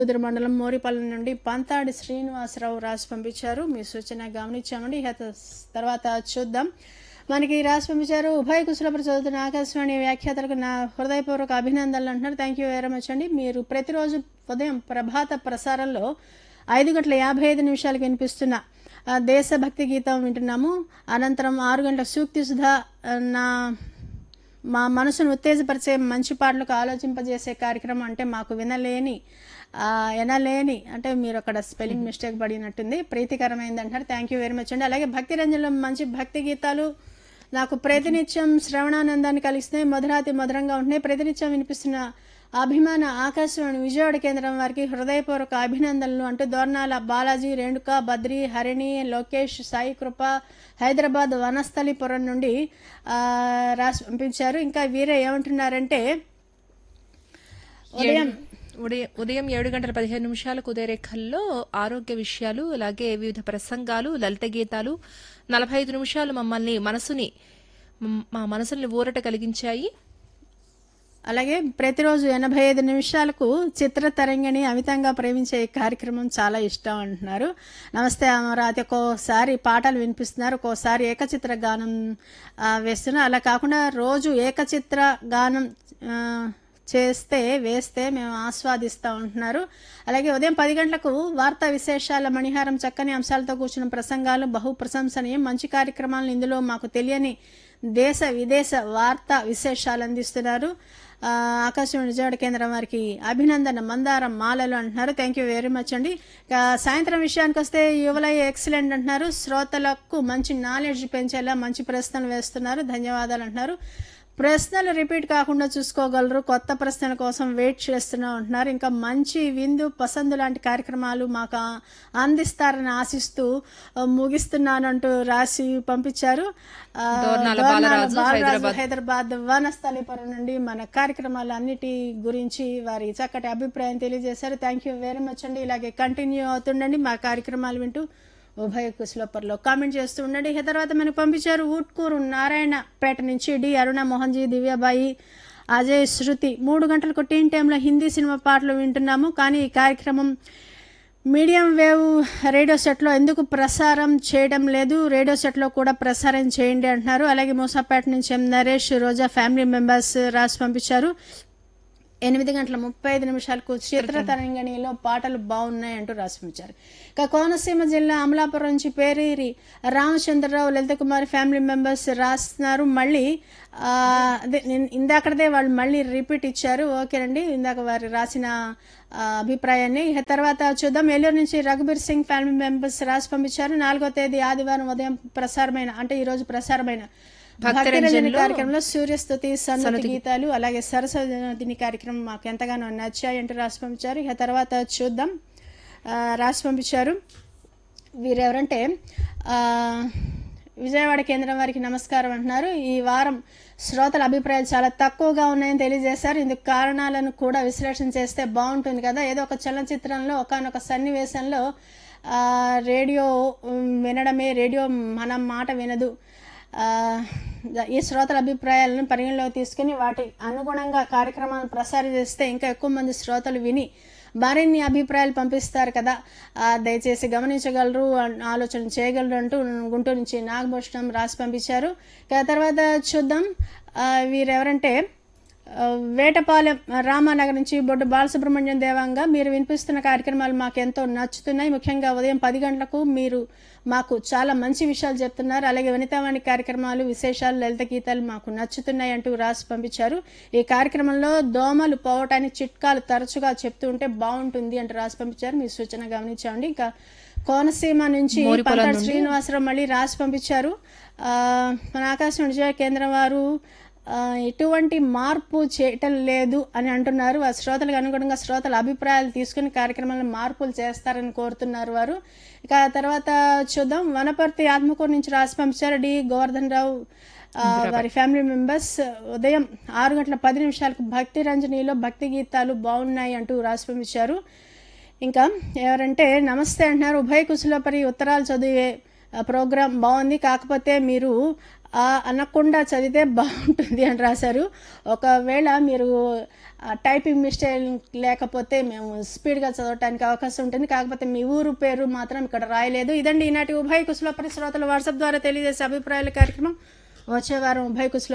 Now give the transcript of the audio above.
కుదురు మండలం మోరిపల్లి నుండి పంతాడి శ్రీనివాసరావు రాసి పంపించారు మీ సూచన గమనించామండి ఇక తర్వాత చూద్దాం మనకి రాసి పంపించారు ఉభయ కుశలపరి చదువుతున్న ఆకాశవాణి వ్యాఖ్యాతలకు నా హృదయపూర్వక అభినందనలు అంటున్నారు థ్యాంక్ యూ వెరీ మచ్ అండి మీరు ప్రతిరోజు ఉదయం ప్రభాత ప్రసారంలో ఐదు గంటల యాభై ఐదు నిమిషాలకు వినిపిస్తున్న ఆ, దేశభక్తి గీతం వింటున్నాము అనంతరం ఆరు గంటల సూక్తి సుధా ఆ, నా మా మనసును ఉత్తేజపరిచే మంచి పాటలకు ఆలోచింపజేసే కార్యక్రమం అంటే మాకు వినలేని ఆ, ఎనలేని అంటే మీరు అక్కడ స్పెల్లింగ్ మిస్టేక్ పడినట్టుంది ప్రీతికరమైంది అంటారు థ్యాంక్ యూ వెరీ మచ్ అండి అలాగే భక్తి రంజన్లో మంచి భక్తి గీతాలు నాకు ప్రతినిత్యం శ్రవణానందాన్ని కలిగిస్తున్నాయి మధురాతి మధురంగా ఉంటున్నాయి ప్రతినిత్యం వినిపిస్తున్న అభిమాన ఆకాశవాణి విజయవాడ కేంద్రం వారికి హృదయపూర్వక అభినందనలు అంటూ దోర్నాల బాలాజీ రేణుక బద్రి హరిణి లోకేష్ సాయి కృప హైదరాబాద్ వనస్థలిపురం నుండి ఆ, రాసి పంపించారు ఇంకా వీరే ఏమంటున్నారంటే ఉదయం ఉదయం ఉదయం ఏడు గంటల పదిహేను నిమిషాలకు ఉదయరేఖల్లో ఆరోగ్య విషయాలు అలాగే వివిధ ప్రసంగాలు లలిత గీతాలు నలభై ఐదు నిమిషాలు మమ్మల్ని మనసుని మ్- మా మనసుల్ని ఊరట కలిగించాయి అలాగే ప్రతిరోజు ఎనభై ఐదు నిమిషాలకు చిత్ర తరంగిణి అమితంగా ప్రేమించే ఈ కార్యక్రమం చాలా ఇష్టం అంటున్నారు నమస్తే అమరావతి ఒక్కోసారి పాటలు వినిపిస్తున్నారు ఒక్కోసారి ఏకచిత్ర గానం ఆ, వేస్తున్నారు అలా కాకుండా రోజు ఏకచిత్ర గానం ఆ, చేస్తే వేస్తే మేము ఆస్వాదిస్తూ ఉంటున్నారు అలాగే ఉదయం పది గంటలకు వార్తా విశేషాల మణిహారం చక్కని అంశాలతో కూర్చున్న ప్రసంగాలు బహు ప్రశంసనీయం మంచి కార్యక్రమాలను ఇందులో మాకు తెలియని దేశ విదేశ వార్తా విశేషాలు అందిస్తున్నారు ఆ, ఆకాశవాణి విజయవాడ కేంద్రం వారికి అభినందన మందారం మాలలు అంటున్నారు థ్యాంక్ యూ వెరీ మచ్ అండి ఇక సాయంత్రం విషయానికి వస్తే యువలయ్య ఎక్సలెంట్ అంటున్నారు శ్రోతలకు మంచి నాలెడ్జ్ పెంచేలా మంచి ప్రశ్నలు వేస్తున్నారు ధన్యవాదాలు అంటున్నారు ప్రశ్నలు రిపీట్ కాకుండా చూసుకోగలరు కొత్త ప్రశ్నల కోసం వెయిట్ చేస్తూనే ఉంటున్నారు ఇంకా మంచి విందు పసందు లాంటి కార్యక్రమాలు మాకు ఆ- అందిస్తారని ఆశిస్తూ ఆ, ముగిస్తున్నానంటూ రాసి పంపించారు ఆ, దోర్నాల దోర్నాల బాలరాజు, బాలరాజు హైదరాబాద్. హైదరాబాద్ వనస్థలిపురం నుండి మన కార్యక్రమాలు అన్నిటి గురించి వారి చక్కటి అభిప్రాయం తెలియజేశారు థ్యాంక్ యూ వెరీ మచ్ అండి ఇలాగే కంటిన్యూ అవుతుండండి మా కార్యక్రమాలు వింటూ ఉభయ కుశలోపర్లో కామెంట్ చేస్తూ ఉండండి ఇక తర్వాత మనకు పంపించారు ఊట్కూరు నారాయణపేట నుంచి డి అరుణ మోహన్జీ దివ్యాబాయి అజయ్ శృతి మూడు గంటలకు టీన్ టైంలో హిందీ సినిమా పాటలు వింటున్నాము కానీ ఈ కార్యక్రమం మీడియం వేవ్ రేడియో సెట్లో ఎందుకు ప్రసారం చేయడం లేదు రేడియో సెట్లో కూడా ప్రసారం చేయండి అంటున్నారు అలాగే మూసాపేట నుంచి M Naresh Roja family members రాసి పంపించారు ఎనిమిది గంటల ముప్పై ఐదు నిమిషాలకు చిత్ర తరంగిణిలో పాటలు బాగున్నాయి అంటూ రాసి ఉంచారు ఇక కోనసీమ జిల్లా అమలాపురం నుంచి పేరేరి రామచంద్రరావు లలిత కుమారి ఫ్యామిలీ మెంబర్స్ రాస్తున్నారు మళ్ళీ ఆ, అదే నేను ఇందాకదే వాళ్ళు మళ్ళీ రిపీట్ ఇచ్చారు ఓకేనండి ఇందాక వారు రాసిన ఆ, అభిప్రాయాన్ని ఇక తర్వాత చూద్దాం ఏలూరు నుంచి రఘుబీర్ సింగ్ ఫ్యామిలీ మెంబర్స్ రాసి పంపించారు నాలుగో తేదీ ఆదివారం ఉదయం ప్రసారమైన అంటే ఈ రోజు ప్రసారమైన భక్తిరంజని కార్యక్రమంలో సూర్యస్తుతి సన్నతి గీతాలు అలాగే సరస్వతి కార్యక్రమం మాకు ఎంతగానో నచ్చాయి అంటూ రాసి పంపించారు ఇక తర్వాత చూద్దాం ఆ, రాసి పంపించారు వీరెవరంటే ఆ, విజయవాడ కేంద్రం వారికి నమస్కారం అంటున్నారు ఈ వారం శ్రోతల అభిప్రాయాలు చాలా తక్కువగా ఉన్నాయని తెలియజేశారు ఇందుకు కారణాలను కూడా విశ్లేషణ చేస్తే బాగుంటుంది కదా ఏదో ఒక చలనచిత్రంలో ఒకనొక సన్నివేశంలో ఆ, రేడియో ఉమ్, వినడమే రేడియో మన మాట వినదు ఆ, ఈ శ్రోతల అభిప్రాయాలను పరిగణలోకి తీసుకుని వాటి అనుగుణంగా కార్యక్రమాలను ప్రసారం చేస్తే ఇంకా ఎక్కువ మంది శ్రోతలు విని మరిన్ని అభిప్రాయాలు పంపిస్తారు కదా ఆ, దయచేసి గమనించగలరు అన్- ఆలోచన చేయగలరు అంటూ గుంటూరు నుంచి నాగభూషణం రాసి పంపించారు ఇక తర్వాత చూద్దాం ఆ, వీరెవరంటే ఆ, వేటపాలెం రామానగర్ నుంచి బొడ్డు బాలసుబ్రహ్మణ్యం దేవంగా మీరు వినిపిస్తున్న కార్యక్రమాలు మాకు ఎంతో నచ్చుతున్నాయి ముఖ్యంగా ఉదయం పది గంటలకు మీరు మాకు చాలా మంచి విషయాలు చెప్తున్నారు అలాగే వనితావాణి కార్యక్రమాలు విశేషాలు లలిత గీతాలు మాకు నచ్చుతున్నాయి అంటూ రాసి పంపించారు ఈ కార్యక్రమంలో దోమలు పోవటానికి చిట్కాలు తరచుగా చెప్తూ ఉంటే బాగుంటుంది అంటూ రాసి పంపించారు మీ సూచన గమనించండి ఇంకా కోనసీమ నుంచి పంతాడు శ్రీనివాసరావు మళ్ళీ రాసి పంపించారు ఆ, మన ఆకాశం విజయ కేంద్రం వారు ఆ, ఎటువంటి మార్పు చేయటం లేదు అని అంటున్నారు ఆ శ్రోతలకు అనుగుణంగా శ్రోతల అభిప్రాయాలు తీసుకుని కార్యక్రమంలో మార్పులు చేస్తారని కోరుతున్నారు వారు ఇక తర్వాత చూద్దాం వనపర్తి ఆత్మకూరు నుంచి రాసి పంపించారు డి గోవర్ధన్ రావు ఆ, వారి ఫ్యామిలీ మెంబర్స్ ఉదయం ఆరు గంటల పది నిమిషాలకు భక్తి రంజనీలో భక్తి గీతాలు బాగున్నాయి అంటూ రాసి పంపించారు ఇంకా ఎవరంటే నమస్తే అంటున్నారు ఉభయ కుశలపరి ఉత్తరాలు చదివే ఆ ప్రోగ్రాం బాగుంది కాకపోతే మీరు ఆ అనకుండా చదివితే బాగుంటుంది అని రాశారు ఒకవేళ మీరు ఆ టైపింగ్ మిస్టేక్ లేకపోతే మేము స్పీడ్గా చదవటానికి అవకాశం ఉంటుంది కాకపోతే మీ ఊరు పేరు మాత్రం ఇక్కడ రాయలేదు ఇదండి ఈనాటి ఉభయ కుశల పరిశ్రోతల వాట్సాప్ ద్వారా తెలియజేసే అభిప్రాయాల కార్యక్రమం వచ్చే వారం ఉభయ కుశల